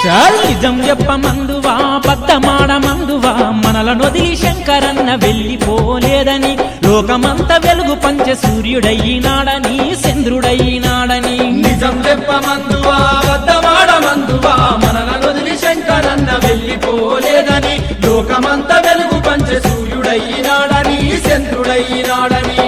చాల్ నిజం చెప్పమందువా బద్దమాడమందువా మనలను వదిలి శంకరన్న వెళ్ళిపోలేదని లోకమంత వెలుగు పంచ సూర్యుడయ్యినాడని చంద్రుడయ్యినాడని నిజం చెప్పమందువా వద్దమాడమందువా మనలను వదిలి శంకరన్న వెళ్ళిపోలేదని లోకమంత వెలుగు పంచ సూర్యుడయ్యినాడని చంద్రుడయ్యినాడని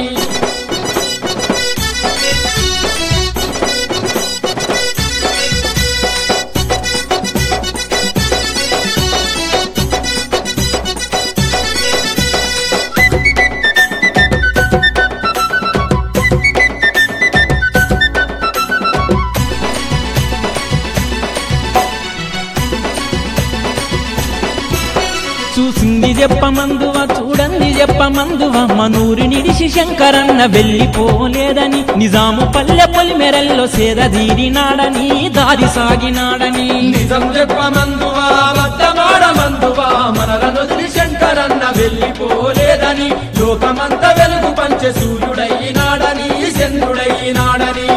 చూసింది చెప్పమందువా చూడండి చెప్పమందువా మనూరి నిడిసి శంకరన్న వెళ్ళిపోలేదని నిజాము పల్లె పొలిమెరల్లో సేదదీరినాడని దారి సాగినాడని నిజం చెప్పమందువా వద్దమాడమందువా మనలను వదిలి శంకరన్న వెళ్ళిపోలేదని లోకమంత వెలుగు పంచ సూర్యుడయ్యినాడని చంద్రుడయ్యినాడని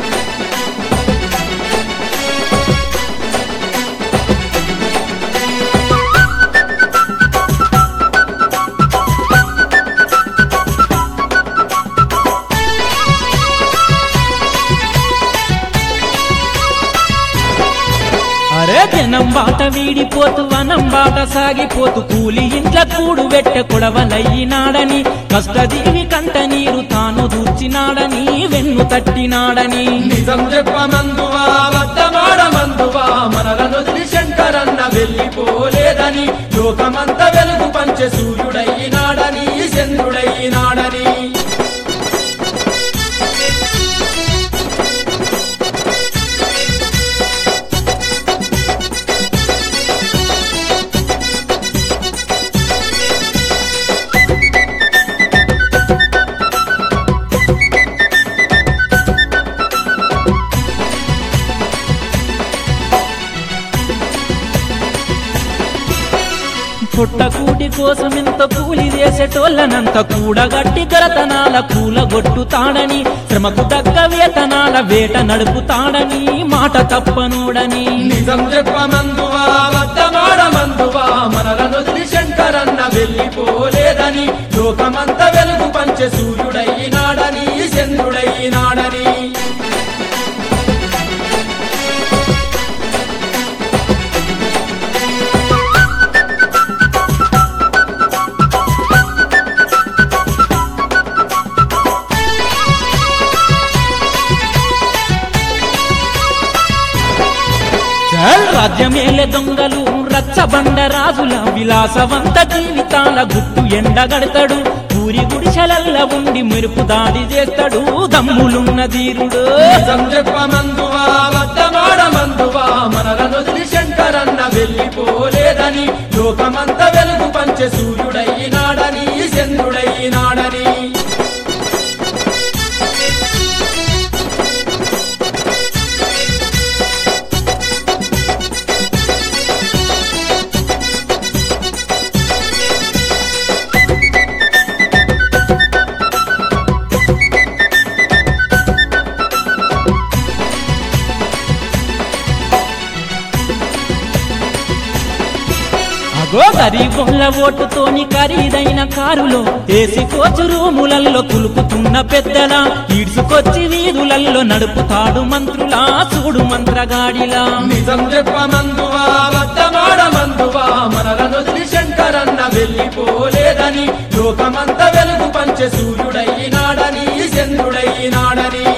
అరే జనం బాట వీడిపోతూ వనం బాట సాగిపోతూ కూలి ఇంట్ల కూడు వెట్ట కుడవలయ్యినాడని కష్టజీవి కంట నీరు తాను దూర్చినాడని వెన్ను తట్టినాడని నిజం చెప్పమందువా వద్దమాడమందువా మనలను వదిలి శంకరన్న వెళ్ళిపోలేదని లోకమంత వెలుగు పంచ సూర్యుడయ్యినాడని చంద్రుడయ్యినాడని పుట్టకూటి కోసం ఎంత కూలి చేసేటోళ్ళనంత కూడగట్టి గరతనాల కూలగొట్టుతాడని శ్రమకు తగ్గ వేతనాల వేట నడుపుతాడని మాట తప్పనోడని నిజం చెప్పమందువా వద్దమాడమందువా మనలను వదిలి శంకరన్న వెళ్ళిపోలేదని లోకమంత వెలుగు పంచ సూర్యుడయ్యినాడని చంద్రుడయ్యినాడని చల్ రాజ్యమేలే దొంగలు రచ్చబండ రాజుల విలాసవంత జీవితాల గుట్టు ఎండగడతాడు పూరి గుడిసెలల్ల ఉండి మెరుపు దాడి చేస్తాడు దమ్ములున్న ధీరుడు నిజం చెప్పమందువా వద్దమాడమందువా మనలను వదిలి శంకరన్న వెళ్ళిపోలేదని లోకమంత వెలుగు పంచ సూర్యుడయ్యినాడని చంద్రుడయ్యినాడని అగో గరీబుల ఓటుతోని ఖరీదైన కారులో ఏసి కోచు రూములల్లో కులుకుతున్న పెద్దల ఈడ్చుకొచ్చి వీధులల్లో నడుపుతాడు మంత్రులా చూడు మంత్రగాడిలా నిజం చెప్పమందువా వద్దమాడమందువా మనలను వదిలి శంకరన్న వెళ్ళిపోలేదని లోకమంత వెలుగు పంచ సూర్యుడయ్యినాడని చంద్రుడయ్యినాడని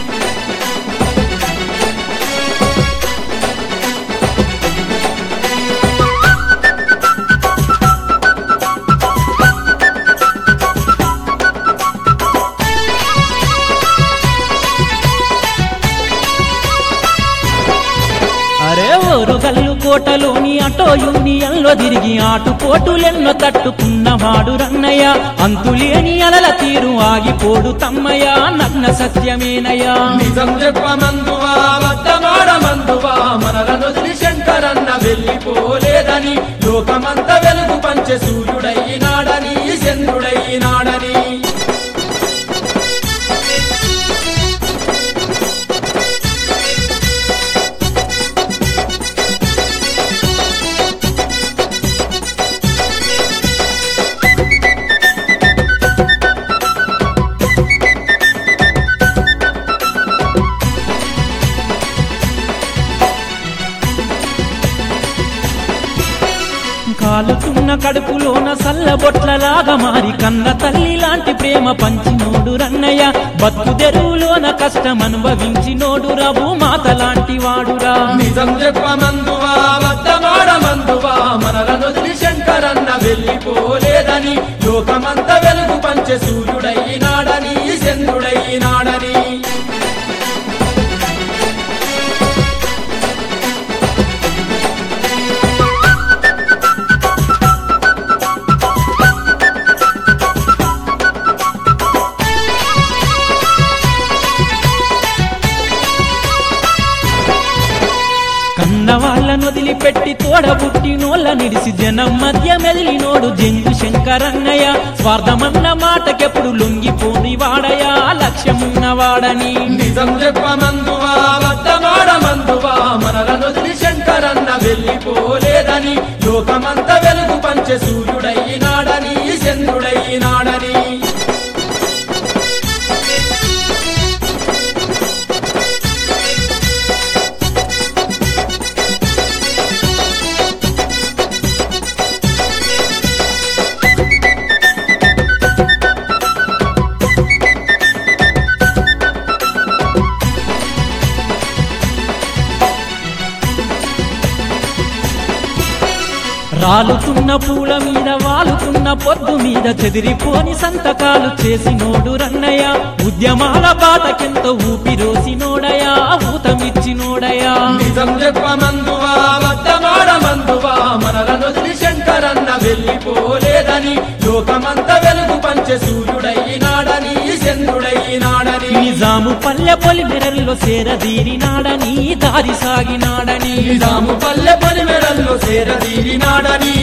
అరే ఓరుగల్లు కోటలోని అటో యూనియన్లో తిరిగి ఆటుపోటులెన్నో తట్టుకున్నవాడు రన్నయ్య అంతులేని అలల తీరు ఆగిపోడు తమ్మయ్య నగ్న సత్యమేనయ్యా నిజం చెప్పమందువా వద్దమాడమందువా మనలను వదిలి శంకరన్న వెళ్ళిపోలేదని లోకమంత వెలుగు పంచ సూర్యుడయ్యినాడని చంద్రుడయ్యినాడని కాలుతున్న కడుపులోన సల్లబొట్లలాగా మారి కన్న తల్లి లాంటి ప్రేమ పంచినోడు రన్నయ్య బతుకు తెరువులోన కష్టం అనుభవించినోడు రఘు మాత లాంటి వాడురా నిజం చెప్పమందువా అబద్ధమాడమందువా మనలనొదిలి శంకరన్న వెళ్ళిపోలేదని లోకమంత వెలుగు పంచె సూర్యుడైనాడని చంద్రుడైనాడని కన్న వాళ్ళను వదిలిపెట్టి తోడబుట్టినోళ్ళ నిడిసి జనం మధ్య మెదిలినోడు జంగు శంకరన్నయ్య స్వార్థమన్న మాటకెప్పుడు లొంగిపోని వాడయా లక్ష్యమున్న వాడని నిజం చెప్పమందువా అబద్ధమాడమందువా మనలనొదిలి శంకరన్న వెళ్ళిపోలేదని లోకమంత వెలుగు పంచె సూర్యుడైనాడని చంద్రుడైనాడని రాలుతున్న పూల మీద వాలుతున్న పొద్దు మీద చెదిరిపోని సంతకాలు చేసినోడు రన్నయ్య ఉద్యమాల బాటకెంతో ఊపిరోసినోడయా ఊతమిచ్చినోడయా నిజం చెప్పమందువా అబద్ధమాడమందువా మనలనొదిలి శంకరన్న వెళ్ళిపోలేదని లోకమంత వెలుగు పంచె సూర్యుడైనాడని చంద్రుడైనాడని నిజాము పల్లె పొలి మెరల్లో సేరదీరినాడని దారి సాగినాడని నిజాము పల్లె పనిమెరల్లో సేరదీరినాడని